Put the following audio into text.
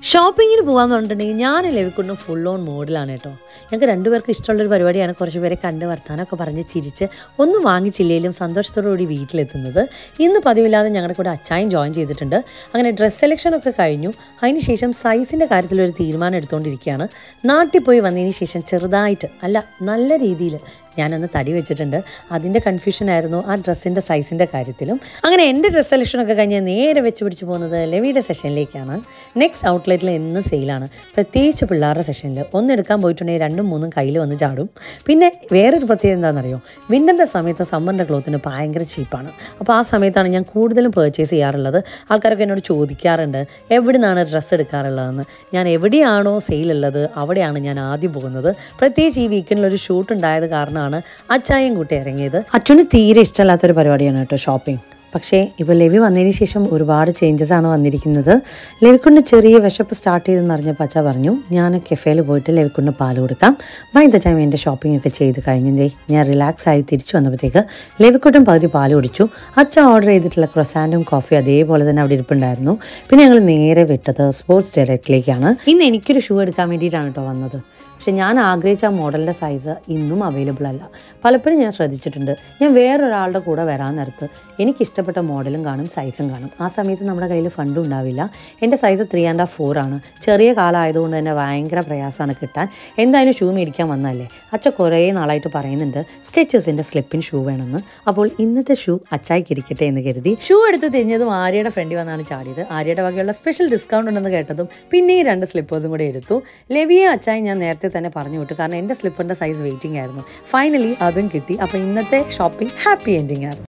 ഷോപ്പിങ്ങിന് പോകാന്ന് പറഞ്ഞിട്ടുണ്ടെങ്കിൽ ഞാൻ ലവിക്കൊണ്ടും ഫുൾ ഓൺ മോഡിലാണ് കേട്ടോ ഞങ്ങൾക്ക് രണ്ടുപേർക്ക് ഇഷ്ടമുള്ളൊരു പരിപാടിയാണ് കുറച്ച് പേരെ കണ്ട് വർത്താനമൊക്കെ പറഞ്ഞ് ചിരിച്ച് ഒന്നും വാങ്ങിച്ചില്ലെങ്കിലും സന്തോഷത്തോടുകൂടി വീട്ടിലെത്തുന്നത് ഇന്ന് പതിവില്ലാതെ ഞങ്ങളുടെ കൂടെ അച്ചായും ജോയിൻ ചെയ്തിട്ടുണ്ട് അങ്ങനെ ഡ്രസ് സെലക്ഷൻ ഒക്കെ കഴിഞ്ഞു അതിനുശേഷം സൈസിൻ്റെ കാര്യത്തിൽ ഒരു തീരുമാനം എടുത്തുകൊണ്ടിരിക്കുകയാണ് നാട്ടിൽ പോയി വന്നതിന് ശേഷം ചെറുതായിട്ട് അല്ല നല്ല രീതിയിൽ ഞാനൊന്ന് തടി വെച്ചിട്ടുണ്ട് അതിൻ്റെ കൺഫ്യൂഷൻ ആ ഡ്രസ്സിൻ്റെ സൈസിൻ്റെ കാര്യത്തിലും അങ്ങനെ എൻ്റെ ഡ്രസ് സെലക്ഷനൊക്കെ കഴിഞ്ഞ് നേരെ വെച്ച് പിടിച്ച് പോകുന്നത് ലെവിയുടെ സെഷനിലേക്കാണ് നെക്സ്റ്റ് ഔട്ട്ലെറ്റിൽ എന്നും സെയിലാണ് പ്രത്യേകിച്ച് പിള്ളേരുടെ സെഷനിൽ ഒന്ന് എടുക്കാൻ പോയിട്ടുണ്ടെങ്കിൽ രണ്ടും മൂന്നും കയ്യിൽ വന്ന് ചാടും പിന്നെ വേറൊരു പ്രത്യേകത എന്താണെന്നറിയോ വിൻ്ററിൻ്റെ സമയത്ത് സമ്മറിൻ്റെ ക്ലോത്തിന് ഭയങ്കര ചീപ്പാണ് അപ്പോൾ ആ സമയത്താണ് ഞാൻ കൂടുതലും പർച്ചേസ് ചെയ്യാറുള്ളത് ആൾക്കാരൊക്കെ എന്നോട് ചോദിക്കാറുണ്ട് എവിടെ നിന്നാണ് ഡ്രസ്സ് എടുക്കാറുള്ളതെന്ന് ഞാൻ എവിടെയാണോ സെയിലുള്ളത് അവിടെയാണ് ഞാൻ ആദ്യം പോകുന്നത് പ്രത്യേകിച്ച് ഈ വീക്കെൻഡിൽ ഒരു ഷൂട്ട് ഉണ്ടായത് കാരണമാണ് അച്ചായം കൂട്ടി ഇറങ്ങിയത് അച്ഛന് തീരെ ഇഷ്ടമല്ലാത്തൊരു പരിപാടിയാണ് കേട്ടോ ഷോപ്പിംഗ് പക്ഷേ ഇപ്പോൾ ലെവി വന്നതിന് ശേഷം ഒരുപാട് ചേഞ്ചസ് ആണ് വന്നിരിക്കുന്നത് ലെവിക്കൊണ്ട് ചെറിയ വിശപ്പ് സ്റ്റാർട്ട് ചെയ്തെന്ന് അറിഞ്ഞപ്പോൾ അച്ഛ പറഞ്ഞു ഞാൻ കെഫേയിൽ പോയിട്ട് ലെവിക്കൊണ്ട് പാൽ കൊടുക്കാം ബൈ ദ ടൈം എൻ്റെ ഷോപ്പിംഗ് ഒക്കെ ചെയ്ത് കഴിഞ്ഞതേ ഞാൻ റിലാക്സ് ആയി തിരിച്ചു വന്നപ്പോഴത്തേക്ക് ലെവിക്കുട്ടും പകുതി പാൽ കുടിച്ചു അച്ഛ ഓർഡർ ചെയ്തിട്ടുള്ള ക്രൊസാൻഡും കോഫി അതേപോലെ തന്നെ അവിടെ ഇരിപ്പുണ്ടായിരുന്നു പിന്നെ ഞങ്ങൾ നേരെ വിട്ടത് സ്പോർട്സ് ഡയറക്റ്റിലേക്കാണ് ഇന്ന് എനിക്കൊരു ഷൂ എടുക്കാൻ വേണ്ടിയിട്ടാണ് കേട്ടോ വന്നത് പക്ഷെ ഞാൻ ആഗ്രഹിച്ച ആ മോഡലിൻ്റെ സൈസ് ഇന്നും അവൈലബിൾ അല്ല പലപ്പോഴും ഞാൻ ശ്രദ്ധിച്ചിട്ടുണ്ട് ഞാൻ വേറൊരാളുടെ കൂടെ വരാൻ നേരത്ത് എനിക്കിഷ്ടപ്പെട്ട മോഡലും കാണും സൈസും കാണും ആ സമയത്ത് നമ്മുടെ കയ്യിൽ ഫണ്ടും ഉണ്ടാവില്ല എൻ്റെ size three and half four ആണ് ചെറിയ കാലമായതുകൊണ്ട് തന്നെ ഭയങ്കര പ്രയാസമാണ് കിട്ടാൻ എന്തായാലും ഷൂ മേടിക്കാൻ വന്നതല്ലേ അച്ഛ കുറേ നാളായിട്ട് പറയുന്നുണ്ട് സ്കെച്ചേഴ്സിൻ്റെ സ്ലിപ്പിൻ ഷൂ വേണമെന്ന് അപ്പോൾ ഇന്നത്തെ ഷൂ അച്ചായിക്ക് ഇരിക്കട്ടെ എന്ന് കരുതി ഷൂ എടുത്ത് തിരിഞ്ഞതും ആര്യയുടെ ഫ്രണ്ടിൽ വന്നാണ് ചാടിയത് ആര്യയുടെ വകയുള്ള സ്പെഷ്യൽ ഡിസ്കൗണ്ട് ഉണ്ടെന്ന് കേട്ടതും പിന്നെ ഈ രണ്ട് സ്ലിപ്പേഴ്സും കൂടെ എടുത്തു ലെവിയെ അച്ചായി ഞാൻ നേരത്തെ തന്നെ പറഞ്ഞു വിട്ടു കാരണം എൻ്റെ സ്ലിപ്പറിൻ്റെ സൈസ് വെയിറ്റിംഗ് ആയിരുന്നു ഫൈനലി അതും കിട്ടി അപ്പോൾ ഇന്നത്തെ ഷോപ്പിംഗ് ഹാപ്പി എൻഡിങ് ആയിരുന്നു